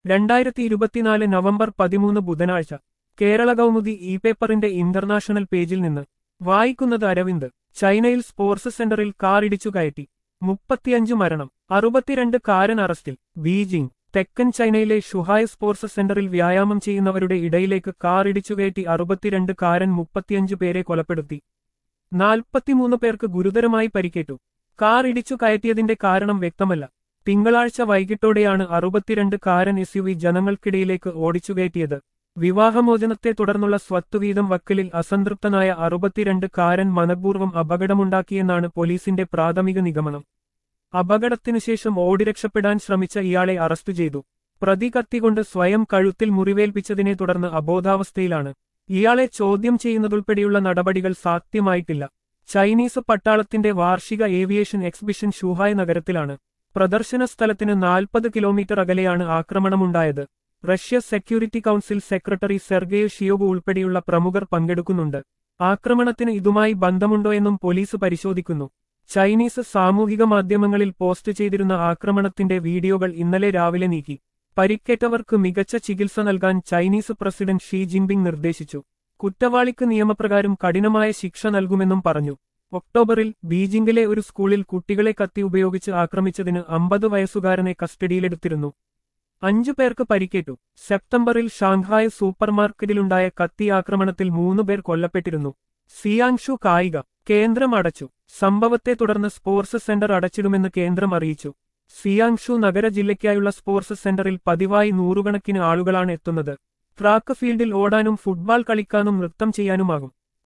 രണ്ടായിരത്തി ഇരുപത്തിനാല് നവംബർ പതിമൂന്ന് ബുധനാഴ്ച കേരള കൗമുദി ഇ പേപ്പറിന്റെ ഇന്റർനാഷണൽ പേജിൽ നിന്ന് വായിക്കുന്നത് അരവിന്ദ് ചൈനയിൽ സ്പോർട്സ് സെന്ററിൽ കാർ ഇടിച്ചു കയറ്റി മുപ്പത്തിയഞ്ച് മരണം അറുപത്തിരണ്ട് കാരൻ അറസ്റ്റിൽ ബീജിംഗ് തെക്കൻ ചൈനയിലെ ഷുഹായ് സ്പോർട്സ് സെന്ററിൽ വ്യായാമം ചെയ്യുന്നവരുടെ ഇടയിലേക്ക് കാർ ഇടിച്ചുകയറ്റി അറുപത്തിരണ്ട് കാരൻ മുപ്പത്തിയഞ്ച് പേരെ കൊലപ്പെടുത്തി നാൽപ്പത്തിമൂന്ന് പേർക്ക് ഗുരുതരമായി പരിക്കേറ്റു കാർ ഇടിച്ചു കയറ്റിയതിന്റെ കാരണം വ്യക്തമല്ല തിങ്കളാഴ്ച വൈകിട്ടോടെയാണ് അറുപത്തിരണ്ട് കാരൻ എസ് യു വി ജനങ്ങൾക്കിടയിലേക്ക് ഓടിച്ചുകയറ്റിയത് വിവാഹമോചനത്തെ തുടർന്നുള്ള സ്വത്തുവീതം വക്കലിൽ അസംതൃപ്തനായ അറുപത്തിരണ്ട് കാരൻ മനഃപൂർവ്വം അപകടമുണ്ടാക്കിയെന്നാണ് പോലീസിന്റെ പ്രാഥമിക നിഗമനം അപകടത്തിനുശേഷം ഓടി രക്ഷപ്പെടാൻ ശ്രമിച്ച ഇയാളെ അറസ്റ്റ് ചെയ്തു പ്രതി കത്തികൊണ്ട് സ്വയം കഴുത്തിൽ മുറിവേൽപ്പിച്ചതിനെ തുടർന്ന് അബോധാവസ്ഥയിലാണ് ഇയാളെ ചോദ്യം ചെയ്യുന്നതുൾപ്പെടെയുള്ള നടപടികൾ സാധ്യമായിട്ടില്ല ചൈനീസ് പട്ടാളത്തിന്റെ വാർഷിക ഏവിയേഷൻ എക്സിബിഷൻ ഷൂഹായ് നഗരത്തിലാണ് പ്രദർശന സ്ഥലത്തിന് നാൽപ്പത് കിലോമീറ്റർ അകലെയാണ് ആക്രമണമുണ്ടായത് Russia security council secretary Sergei Shoigu ഉൾപ്പെടെയുള്ള പ്രമുഖർ പങ്കെടുക്കുന്നുണ്ട് ആക്രമണത്തിന് ഇതുമായി ബന്ധമുണ്ടോ എന്നും പോലീസ് പരിശോധിക്കുന്നു ചൈനീസ് സാമൂഹിക മാധ്യമങ്ങളിൽ പോസ്റ്റ് ചെയ്തിരുന്ന ആക്രമണത്തിന്റെ വീഡിയോകൾ ഇന്നലെ രാവിലെ നീക്കി പരിക്കേറ്റവർക്ക് മികച്ച ചികിത്സ നൽകാൻ ചൈനീസ് പ്രസിഡന്റ് ഷീ ജിൻപിങ് നിർദ്ദേശിച്ചു കുറ്റവാളിക്ക് നിയമപ്രകാരം കഠിനമായ ശിക്ഷ നൽകുമെന്നും പറഞ്ഞു ഒക്ടോബറിൽ ബീജിംഗിലെ ഒരു സ്കൂളിൽ കുട്ടികളെ കത്തി ഉപയോഗിച്ച് ആക്രമിച്ചതിന് അമ്പത് വയസ്സുകാരനെ കസ്റ്റഡിയിലെടുത്തിരുന്നു അഞ്ചു പേർക്ക് പരിക്കേറ്റു സെപ്റ്റംബറിൽ ഷാങ്ഹായ് സൂപ്പർമാർക്കറ്റിലുണ്ടായ കത്തി ആക്രമണത്തിൽ മൂന്ന് പേർ കൊല്ലപ്പെട്ടിരുന്നു സിയാങ്ഷു കായിക കേന്ദ്രം അടച്ചു സംഭവത്തെ തുടർന്ന് സ്പോർട്സ് സെന്റർ അടച്ചിടുമെന്ന് കേന്ദ്രം അറിയിച്ചു സിയാങ്ഷു നഗര ജില്ലയ്ക്കായുള്ള സ്പോർട്സ് സെന്ററിൽ പതിവായി നൂറുകണക്കിന് ആളുകളാണ് എത്തുന്നത് ട്രാക്ക് ഫീൽഡിൽ ഓടാനും ഫുട്ബോൾ കളിക്കാനും നൃത്തം ചെയ്യാനുമാകും